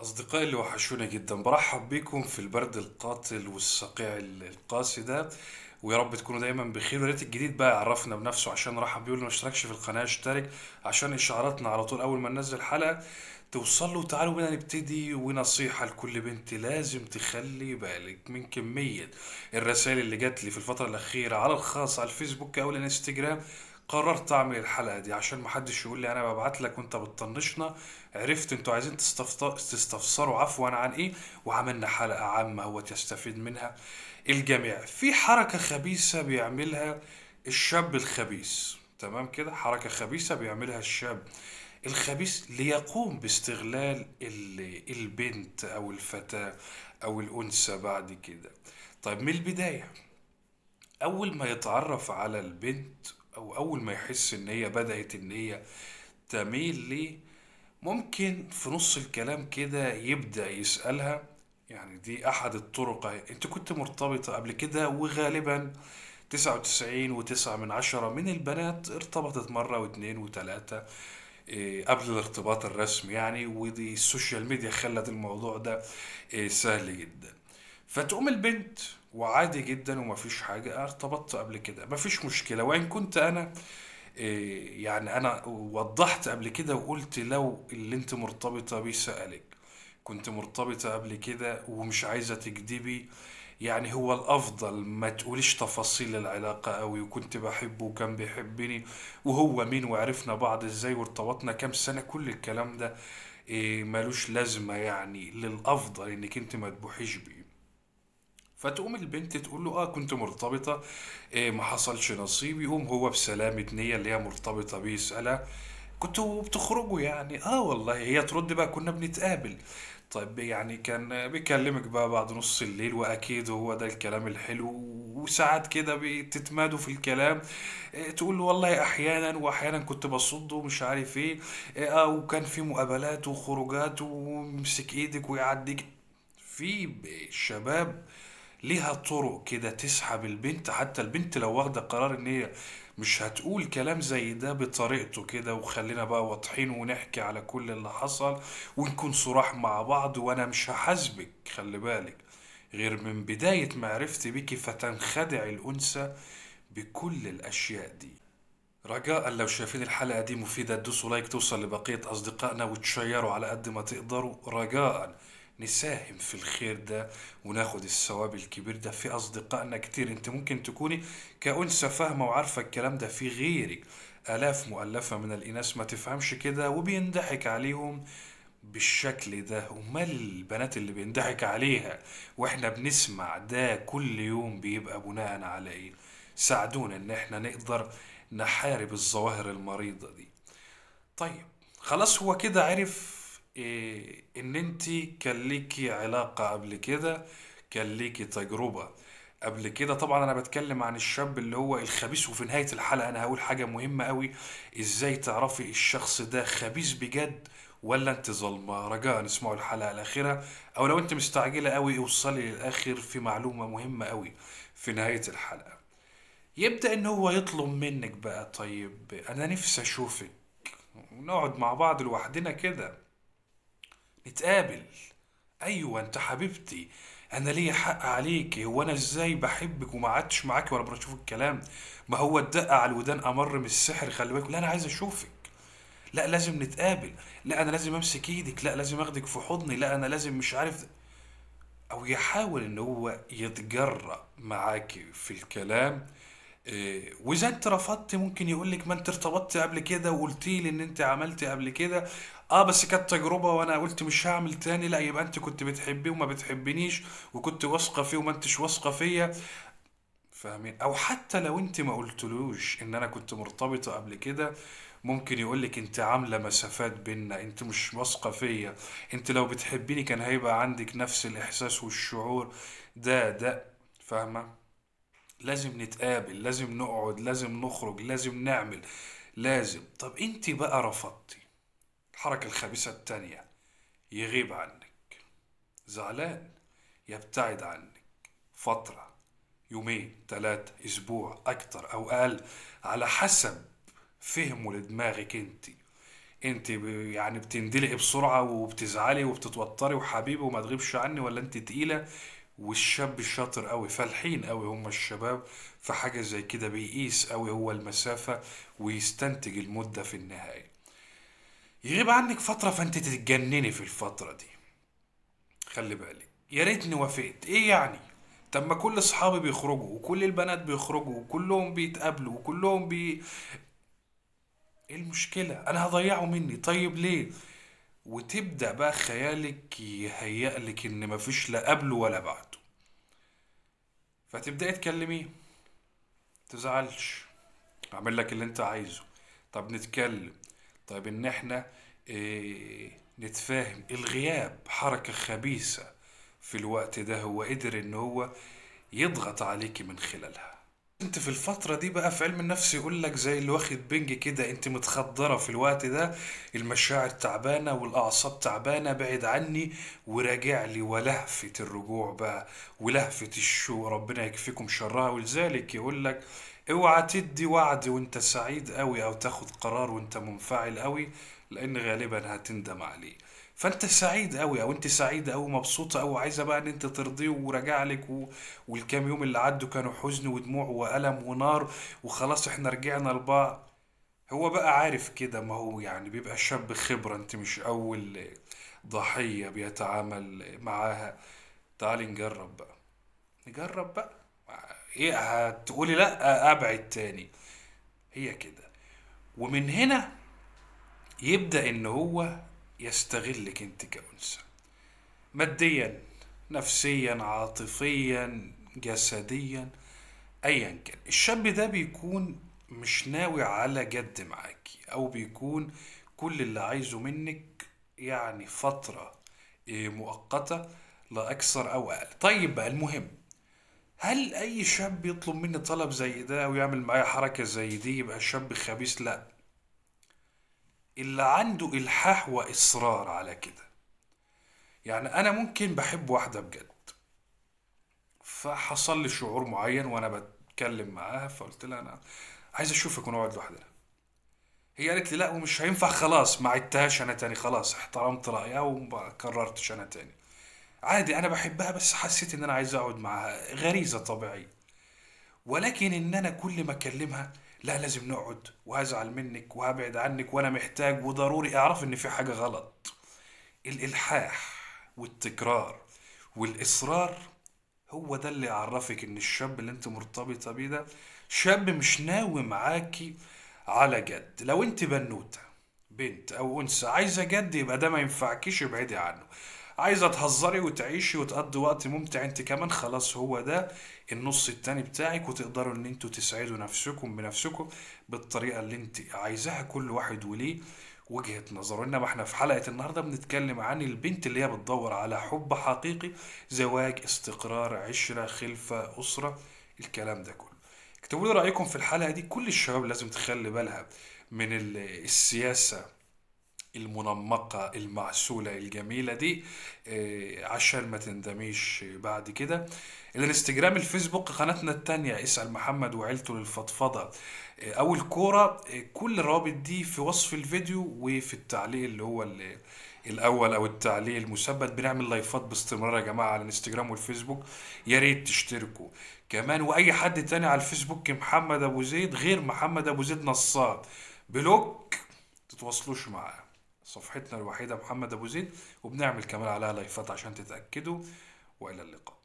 أصدقائي اللي وحشوني جدا برحب بيكم في البرد القاتل والصقيع القاسي ده ويا رب تكونوا دايما بخير ويا ريت الجديد بقى يعرفنا بنفسه عشان رحب بيقول ما اشتركش في القناة اشترك عشان إشعاراتنا على طول أول ما ننزل حلقة توصل له وتعالوا بينا نبتدي ونصيحة لكل بنت لازم تخلي بالك من كمية الرسائل اللي جات لي في الفترة الأخيرة على الخاص على الفيسبوك أو الانستجرام قررت اعمل الحلقه دي عشان محدش يقول لي انا ببعت لك وانت بتطنشنا عرفت انتوا عايزين تستفط- تستفسروا عفوا عن ايه وعملنا حلقه عامه هو يستفيد منها الجميع في حركه خبيثه بيعملها الشاب الخبيث تمام كده حركه خبيثه بيعملها الشاب الخبيث ليقوم باستغلال ال- البنت او الفتاه او الانثى بعد كده طيب من البدايه اول ما يتعرف على البنت او اول ما يحس ان هي بدأت ان هي تميل ليه ممكن في نص الكلام كده يبدأ يسألها يعني دي احد الطرق اهي انت كنت مرتبطة قبل كده وغالبا تسعة وتسعين وتسعة من عشرة من البنات ارتبطت مرة واتنين وتلاتة إيه، قبل الارتباط الرسمي يعني ودي السوشيال ميديا خلت الموضوع ده إيه، سهل جدا فتقوم البنت وعادي جدا ومفيش حاجة ارتبطت قبل كده مفيش مشكلة وإن كنت أنا إيه، يعني أنا وضحت قبل كده وقلت لو اللي أنت مرتبطة بيه سألك كنت مرتبطة قبل كده ومش عايزة تكدبي يعني هو الأفضل ما تقوليش تفاصيل العلاقة أوي وكنت بحبه وكان بيحبني وهو مين وعرفنا بعض ازاي وارتبطنا كام سنة كل الكلام ده إيه، ملوش لازمة يعني للأفضل إنك أنت ما تبوحيش بيه فتقوم البنت تقول له اه كنت مرتبطة إيه ما حصلش نصيب يقوم هو بسلامة نية اللي هي مرتبطة بيه يسألها كنتوا بتخرجوا يعني اه والله هي ترد بقى كنا بنتقابل طيب يعني كان بيكلمك بقى بعد نص الليل واكيد هو ده الكلام الحلو وساعات كده بتتمادوا في الكلام إيه، تقول له والله احيانا واحيانا كنت بصد ومش عارف ايه إيه، اه وكان في مقابلات وخروجات ويمسك ايدك ويعديك في ب- شباب ليها طرق كده تسحب البنت حتى البنت لو واخدة قرار ان هي مش هتقول كلام زي ده بطريقته كده وخلينا بقى واضحين ونحكي على كل اللي حصل ونكون صراح مع بعض وانا مش هحاسبك خلي بالك غير من بداية معرفتي بيكي فتنخدع الأنثى بكل الأشياء دي رجاء لو شايفين الحلقة دي مفيدة تدوسوا لايك توصل لبقية أصدقائنا وتشيروا على قد ما تقدروا رجاء نساهم في الخير ده وناخد الثواب الكبير ده في أصدقائنا كتير انت ممكن تكوني كأنثى فاهمة وعارفة الكلام ده في غيرك آلاف مؤلفة من الإناث ما تفهمش كده وبينضحك عليهم بالشكل ده امال البنات اللي بينضحك عليها واحنا بنسمع ده كل يوم بيبقى بناء على ايه ساعدونا ان احنا نقدر نحارب الظواهر المريضة دي طيب خلاص هو كده عرف إيه ان انت كان ليكي علاقة قبل كده كان ليكي تجربة قبل كده طبعا انا بتكلم عن الشاب اللي هو الخبيث وفي نهاية الحلقة انا هقول حاجة مهمة قوي ازاي تعرفي الشخص ده خبيث بجد ولا انت ظلمة رجاء اسمعوا الحلقة الاخيرة او لو انت مستعجلة قوي اوصلي للاخر في معلومة مهمة قوي في نهاية الحلقة يبدأ ان هو يطلب منك بقى طيب انا نفسي اشوفك ونقعد مع بعض لوحدنا كده نتقابل ايوه انت حبيبتي انا ليا حق عليكي هو انا ازاي بحبك وما قعدتش معاكي ولا بشوف الكلام ما هو الدقة على الودان امر من السحر خلي بالك لا انا عايز اشوفك لا لازم نتقابل لا انا لازم امسك ايدك لا لازم اخدك في حضني لا انا لازم مش عارف او يحاول ان هو يتجرأ معاكي في الكلام إيه، واذا انت رفضت ممكن يقول لك ما انت ارتبطت قبل كده وقلتي لي ان انت عملت قبل كده اه بس كانت تجربة وانا قلت مش هعمل تاني لا يبقى انت كنت بتحبيه وما بتحبنيش وكنت واثقة فيه وما انتش واثقة فيا فاهمين او حتى لو انت ما قلتلوش ان انا كنت مرتبطة قبل كده ممكن يقولك انت عاملة مسافات بينا انت مش واثقة فيا انت لو بتحبيني كان هيبقى عندك نفس الاحساس والشعور ده ده فاهمة لازم نتقابل لازم نقعد لازم نخرج لازم نعمل لازم طب انت بقى رفضتي الحركة الخبيثة التانية يغيب عنك زعلان يبتعد عنك فترة يومين تلاتة اسبوع اكتر او اقل على حسب فهمه لدماغك انت انت ب- يعني بتندلقي بسرعة وبتزعلي وبتتوتري وحبيبي وما تغيبش عني ولا انت تقيلة والشاب الشاطر قوي فالحين قوي هم الشباب في حاجة زي كده بيقيس قوي هو المسافة ويستنتج المدة في النهاية يغيب عنك فترة فانت تتجنني في الفترة دي خلي بالك يا ريتني وافقت ايه يعني طب ما كل اصحابي بيخرجوا وكل البنات بيخرجوا وكلهم بيتقابلوا وكلهم بي ايه المشكلة انا هضيعه مني طيب ليه وتبدأ بقى خيالك يهيأ لك ان مفيش لا قبله ولا بعده فتبدأي تكلميه تزعلش اعمل لك اللي انت عايزه طب نتكلم طيب ان احنا اه نتفاهم الغياب حركة خبيثة في الوقت ده هو قدر ان هو يضغط عليكي من خلالها انت في الفترة دي بقى في علم النفس يقول لك زي اللي واخد بنج كده انت متخدرة في الوقت ده المشاعر تعبانة والاعصاب تعبانة بعد عني وراجع لي ولهفة الرجوع بقى ولهفة الشوق ربنا يكفيكم شرها ولذلك يقول لك اوعى تدي وعد وانت سعيد قوي او تاخد قرار وانت منفعل قوي لان غالبا هتندم عليه فانت سعيد قوي او انت سعيده قوي مبسوطه قوي عايزه بقى ان انت ترضيه وراجع لك و... والكام يوم اللي عدوا كانوا حزن ودموع والم ونار وخلاص احنا رجعنا لبعض هو بقى عارف كده ما هو يعني بيبقى شاب خبره انت مش اول ضحيه بيتعامل معاها تعالي نجرب بقى نجرب بقى ايه هتقولي لا ابعد تاني هي كده ومن هنا يبدأ ان هو يستغلك انت كأنثى ماديا نفسيا عاطفيا جسديا ايا كان الشاب ده بيكون مش ناوي على جد معاكي او بيكون كل اللي عايزه منك يعني فترة إيه، مؤقتة لا اكثر او اقل طيب بقى المهم هل اي شاب يطلب مني طلب زي ده او يعمل معايا حركة زي دي يبقى شاب خبيث لا اللي عنده الحاح واصرار على كده يعني انا ممكن بحب واحدة بجد فحصل لي شعور معين وانا بتكلم معاها فقلت لها انا عايز اشوفك ونقعد لوحدنا هي قالت لي لا ومش هينفع خلاص ما عدتهاش انا تاني خلاص احترمت رايها وما كررتش انا تاني عادي انا بحبها بس حسيت ان انا عايز اقعد معاها غريزة طبيعية ولكن ان انا كل ما اكلمها لا لازم نقعد وهزعل منك وهبعد عنك وانا محتاج وضروري اعرف ان في حاجة غلط الالحاح والتكرار والاصرار هو ده اللي يعرفك ان الشاب اللي انت مرتبطة بيه ده شاب مش ناوي معاكي على جد لو انت بنوتة بنت او انثى عايزة جد يبقى ده ما ينفعكيش ابعدي عنه عايزة تهزري وتعيشي وتقضي وقت ممتع انت كمان خلاص هو ده النص التاني بتاعك وتقدروا ان انتوا تسعدوا نفسكم بنفسكم بالطريقة اللي انت عايزاها كل واحد وليه وجهة نظره انما احنا في حلقة النهاردة بنتكلم عن البنت اللي هي بتدور على حب حقيقي زواج استقرار عشرة خلفة أسرة الكلام ده كله اكتبوا لي رأيكم في الحلقة دي كل الشباب لازم تخلي بالها من ال- السياسة المنمقة المعسولة الجميلة دي آه، عشان ما تندميش بعد كده الانستجرام الفيسبوك قناتنا التانية اسأل محمد وعيلته للفضفضة آه، او الكورة آه، كل الروابط دي في وصف الفيديو وفي التعليق اللي هو ال- الاول او التعليق المثبت بنعمل لايفات باستمرار يا جماعة على الانستجرام والفيسبوك يا ريت تشتركوا كمان واي حد تاني على الفيسبوك محمد ابو زيد غير محمد ابو زيد نصاب بلوك تتواصلوش معاه صفحتنا الوحيدة محمد أبو زيد وبنعمل كمان عليها لايفات عشان تتأكدوا وإلى اللقاء